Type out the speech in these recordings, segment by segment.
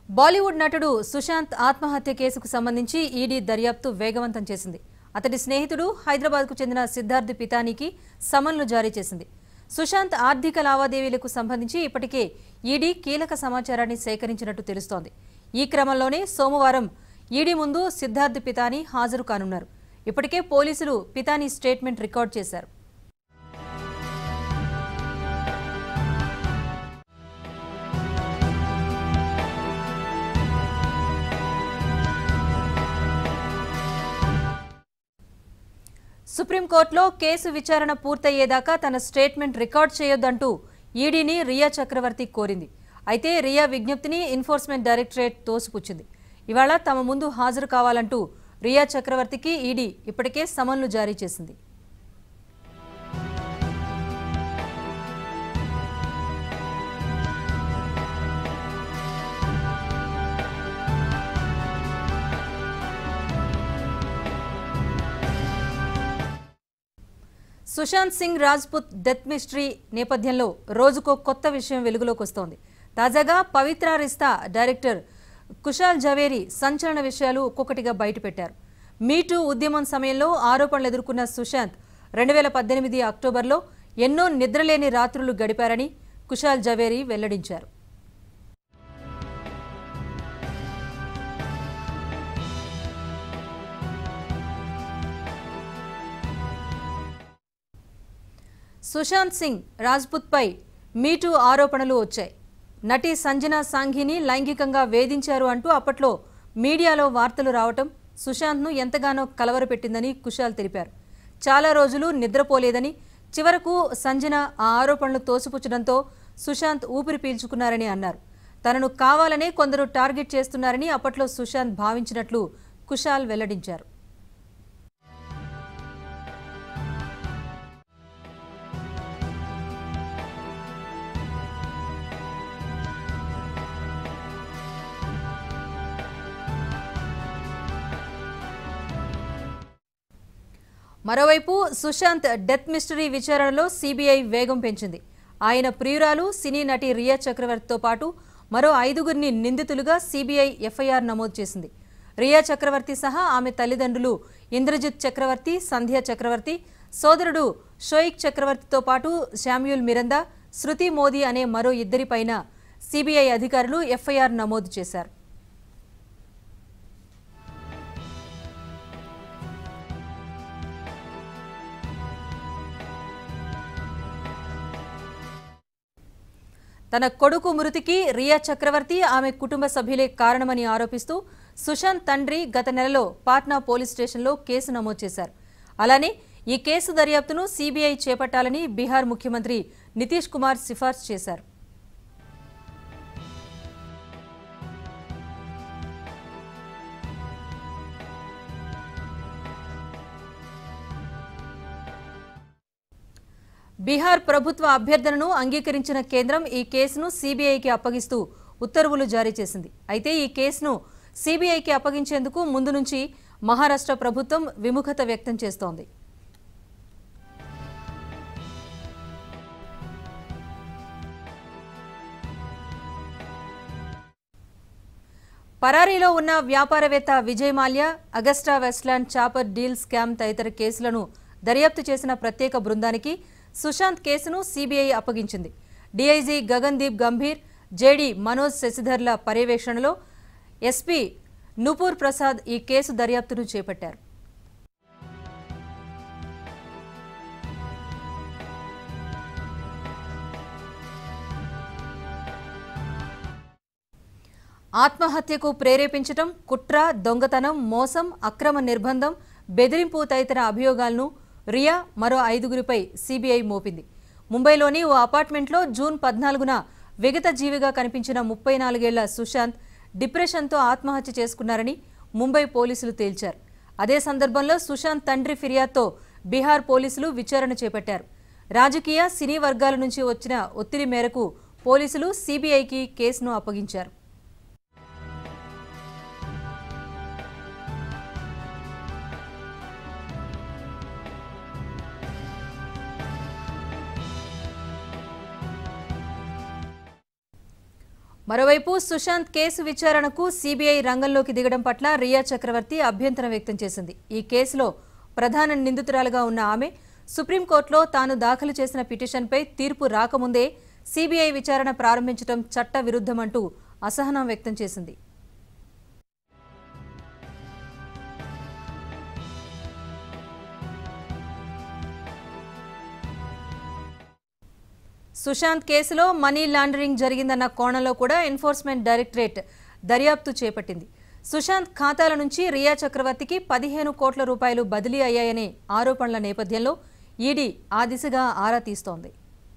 బాలీవుడ్ నటుడు సుశాంత్ ఆత్మహత్య కేసుకు సంబంధించి ఈడీ దర్యాప్తు వేగవంతం చేసింది అతడి స్నేహితుడు హైదరాబాద్కు చెందిన సిద్ధార్థ్ పితానికి సమన్లు జారీ చేసింది సుశాంత్ ఆర్థిక లావాదేవీలకు సంబంధించి ఇప్పటికే ఈడీ కీలక సమాచారాన్ని సేకరించినట్టు తెలుస్తోంది ఈ క్రమంలోనే సోమవారం ఈడీ ముందు సిద్ధార్థ్ పితాని హాజరు కానున్నారు ఇప్పటికే పోలీసులు పితాని స్టేట్మెంట్ రికార్డ్ చేశారు సుప్రీంకోర్టులో కేసు విచారణ పూర్తయ్యేదాకా తన స్టేట్మెంట్ రికార్డ్ చేయొద్దంటూ ఈడీని రియా చక్రవర్తి కోరింది అయితే రియా విజ్ఞప్తిని ఎన్ఫోర్స్మెంట్ డైరెక్టరేట్ తోసిపుచ్చింది ఇవాళ తమ ముందు హాజరు కావాలంటూ రియా చక్రవర్తికి ఈడీ ఇప్పటికే సమన్లు జారీ చేసింది సుశాంత్ సింగ్ రాజ్పుత్ డెత్ మిస్టరీ నేపథ్యంలో రోజుకో కొత్త విషయం వెలుగులోకి వస్తోంది తాజాగా పవిత్ర రిస్తా డైరెక్టర్ కుషాల్ జవేరి సంచలన విషయాలు ఒక్కొక్కటిగా బయటపెట్టారు మీటూ ఉద్యమం సమయంలో ఆరోపణలు ఎదుర్కొన్న సుశాంత్ రెండు వేల పద్దెనిమిది అక్టోబర్లో ఎన్నో నిద్రలేని రాత్రులు గడిపారని కుషాల్ జవేరి వెల్లడించారు సుశాంత్ సింగ్ రాజ్పుత్పై మీటూ ఆరోపణలు వచ్చాయి నటి సంజనా సాంఘిని లైంగికంగా వేధించారు అంటూ అప్పట్లో మీడియాలో వార్తలు రావటం సుశాంత్ను ఎంతగానో కలవరపెట్టిందని కుషాల్ తెలిపారు చాలా రోజులు నిద్రపోలేదని చివరకు సంజన ఆ ఆరోపణలు తోసిపుచ్చడంతో సుశాంత్ ఊపిరి పీల్చుకున్నారని అన్నారు తనను కావాలనే కొందరు టార్గెట్ చేస్తున్నారని అప్పట్లో సుశాంత్ భావించినట్లు కుషాల్ వెల్లడించారు మరోవైపు సుశాంత్ డెత్ మిస్టరీ విచారణలో సిబిఐ వేగం పెంచింది ఆయన ప్రియురాలు సినీ నటి రియా చక్రవర్తితో పాటు మరో ఐదుగురిని నిందితులుగా సిబిఐ ఎఫ్ఐఆర్ నమోదు చేసింది రియా చక్రవర్తి సహా ఆమె తల్లిదండ్రులు ఇంద్రజిత్ చక్రవర్తి సంధ్య చక్రవర్తి సోదరుడు షోయిక్ చక్రవర్తితో పాటు శామ్యూల్ మిరందా శృతి మోదీ అనే మరో ఇద్దరిపైన సిబిఐ అధికారులు ఎఫ్ఐఆర్ నమోదు చేశారు తన కొడుకు మృతికి రియా చక్రవర్తి ఆమె కుటుంబ సభ్యులే కారణమని ఆరోపిస్తూ సుశాంత్ తండ్రి గత నెలలో పాట్నా పోలీస్ స్టేషన్లో కేసు నమోదు చేశారు అలానే ఈ కేసు దర్యాప్తును సీబీఐ చేపట్టాలని బీహార్ ముఖ్యమంత్రి నితీష్ కుమార్ సిఫార్సు చేశారు బీహార్ ప్రభుత్వ అభ్యర్థనను అంగీకరించిన కేంద్రం ఈ కేసును సీబీఐకి అప్పగిస్తూ ఉత్తర్వులు జారీ చేసింది అయితే ఈ కేసును సీబీఐకి అప్పగించేందుకు ముందు నుంచి మహారాష్ట్ర ప్రభుత్వం విముఖత వ్యక్తం చేస్తోంది పరారీలో ఉన్న వ్యాపారవేత్త Vijay Mallya AgustaWestland chopper deal scam తదితర కేసులను దర్యాప్తు చేసిన ప్రత్యేక బృందానికి సుశాంత్ కేసును సీబీఐ అప్పగించింది డీఐజీ గగన్దీప్ గంభీర్ జేడీ మనోజ్ శశిధర్ల పర్యవేక్షణలో ఎస్పీ నుపూర్ ప్రసాద్ ఈ కేసు దర్యాప్తును చేపట్టారు ఆత్మహత్యకు ప్రేరేపించటం కుట్ర దొంగతనం మోసం అక్రమ నిర్బంధం బెదిరింపు తదితర అభియోగాలను రియా మరో ఐదుగురిపై సీబీఐ మోపింది ముంబైలోని ఓ అపార్ట్మెంట్లో జూన్ పద్నాలుగున విగత జీవిగా కనిపించిన ముప్పై నాలుగేళ్ల సుశాంత్ డిప్రెషన్తో ఆత్మహత్య చేసుకున్నారని ముంబై పోలీసులు తేల్చారు అదే సందర్భంలో సుశాంత్ తండ్రి ఫిర్యాదుతో బీహార్ పోలీసులు విచారణ చేపట్టారు రాజకీయ సినీ వర్గాల నుంచి వచ్చిన ఒత్తిడి మేరకు పోలీసులు సీబీఐకి కేసును అప్పగించారు మరోవైపు సుశాంత్ కేసు విచారణకు సీబీఐ రంగంలోకి దిగడం పట్ల రియా చక్రవర్తి అభ్యంతరం వ్యక్తం చేసింది ఈ కేసులో ప్రధాన నిందితురాలుగా ఉన్న ఆమె సుప్రీంకోర్టులో తాను దాఖలు చేసిన పిటిషన్పై తీర్పు రాకముందే సీబీఐ విచారణ ప్రారంభించడం చట్ట విరుద్ధమంటూ అసహనం వ్యక్తం చేసింది సుశాంత్ కేసులో మనీ లాండరింగ్ జరిగిందన్న కోణంలో కూడా ఎన్ఫోర్స్మెంట్ డైరెక్టరేట్ దర్యాప్తు చేపట్టింది సుశాంత్ ఖాతాల నుంచి రియా చక్రవర్తికి పదిహేను కోట్ల రూపాయలు బదిలీ అయ్యాయనే ఆరోపణల నేపథ్యంలో ఈడీ ఆ దిశగా ఆరా తీస్తోంది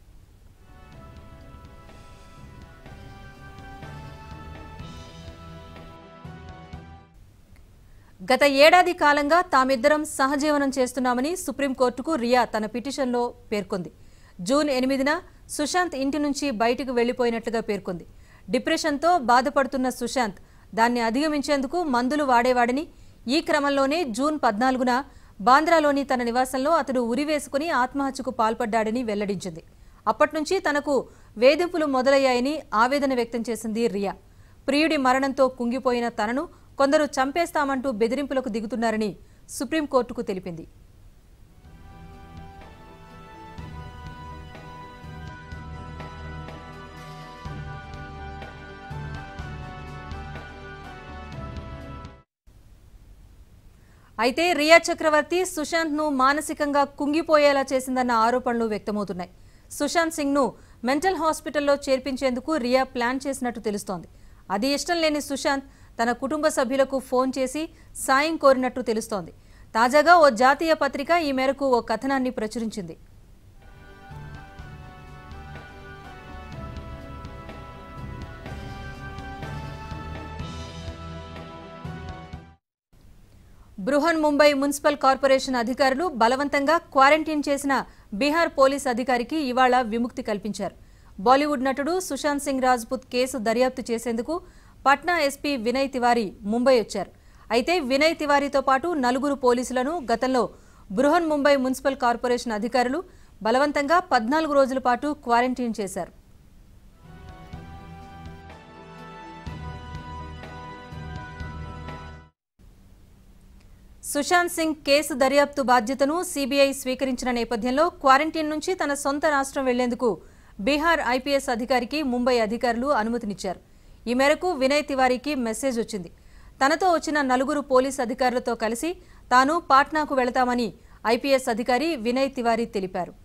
గత ఏడాది కాలంగా తామిద్దరం సహజీవనం చేస్తున్నామని సుప్రీంకోర్టుకు రియా తన పిటిషన్లో పేర్కొంది జూన్ ఎనిమిదిన సుశాంత్ ఇంటి నుంచి బయటకు వెళ్లిపోయినట్లుగా పేర్కొంది డిప్రెషన్తో బాధపడుతున్న సుశాంత్ దాన్ని అధిగమించేందుకు మందులు వాడేవాడని ఈ క్రమంలోనే జూన్ పద్నాలుగున బాంద్రాలోని తన నివాసంలో అతడు ఉరివేసుకుని ఆత్మహత్యకు పాల్పడ్డాడని వెల్లడించింది అప్పట్నుంచి తనకు వేధింపులు మొదలయ్యాయని ఆవేదన వ్యక్తం చేసింది రియా ప్రియుడి మరణంతో కుంగిపోయిన తనను కొందరు చంపేస్తామంటూ బెదిరింపులకు దిగుతున్నారని సుప్రీంకోర్టుకు తెలిపింది అయితే రియా చక్రవర్తి సుశాంత్ ను మానసికంగా కుంగిపోయేలా చేసిందన్న ఆరోపణలు వ్యక్తమవుతున్నాయి సుశాంత్ సింగ్ ను మెంటల్ హాస్పిటల్లో చేర్పించేందుకు రియా ప్లాన్ చేసినట్టు తెలుస్తోంది అది ఇష్టం లేని సుశాంత్ తన కుటుంబ సభ్యులకు ఫోన్ చేసి సాయం కోరినట్టు తెలుస్తోంది తాజాగా ఓ జాతీయ పత్రిక ఈ మేరకు ఓ కథనాన్ని ప్రచురించింది బృహన్ ముంబై మున్సిపల్ కార్పొరేషన్ అధికారులు బలవంతంగా క్వారంటైన్ చేసిన బీహార్ పోలీస్ అధికారికి ఇవాళ విముక్తి కల్పించారు బాలీవుడ్ నటుడు సుశాంత్ సింగ్ రాజ్పుత్ కేసు దర్యాప్తు చేసేందుకు పట్నా ఎస్పీ వినయ్ తివారీ ముంబై వచ్చారు అయితే వినయ్ తివారీతో పాటు నలుగురు పోలీసులను గతంలో బృహన్ ముంబై మున్సిపల్ కార్పొరేషన్ అధికారులు బలవంతంగా పద్నాలుగు రోజుల పాటు క్వారంటైన్ చేశారు సుశాంత్ సింగ్ కేసు దర్యాప్తు బాధ్యతను సీబీఐ స్వీకరించిన నేపథ్యంలో క్వారంటైన్ నుంచి తన సొంత రాష్ట్రం వెళ్లేందుకు బీహార్ ఐపీఎస్ అధికారికి ముంబై అధికారులు అనుమతినిచ్చారు ఈ మేరకు వినయ్ తివారీకి మెసేజ్ వచ్చింది తనతో వచ్చిన నలుగురు పోలీస్ అధికారులతో కలిసి తాను పాట్నాకు వెళతామని ఐపీఎస్ అధికారి వినయ్ తివారీ తెలిపారు